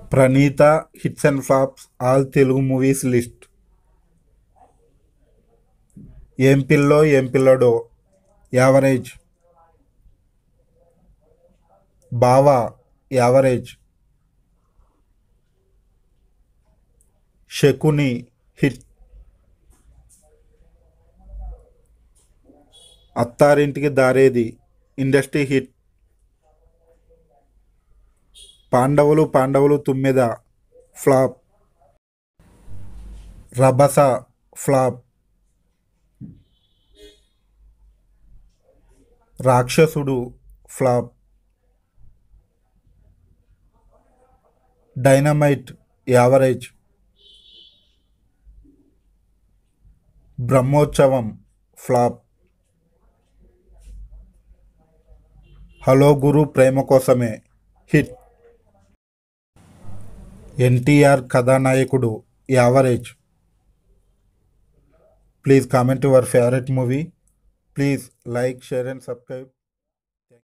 Praneetha hits and flops all Telugu movies list Em Pillo Em Pillado average Bava average Shakuni hit Attarintiki Daredi industry hit Pandavulu Pandavulu Thummeda flop Rabhasa flop Rakshasudu flop Dynamite average Brahmotsavam flop hello Guru Prema Kosame hit NTR Kathanayakudu average please comment your favourite movie please like share and subscribe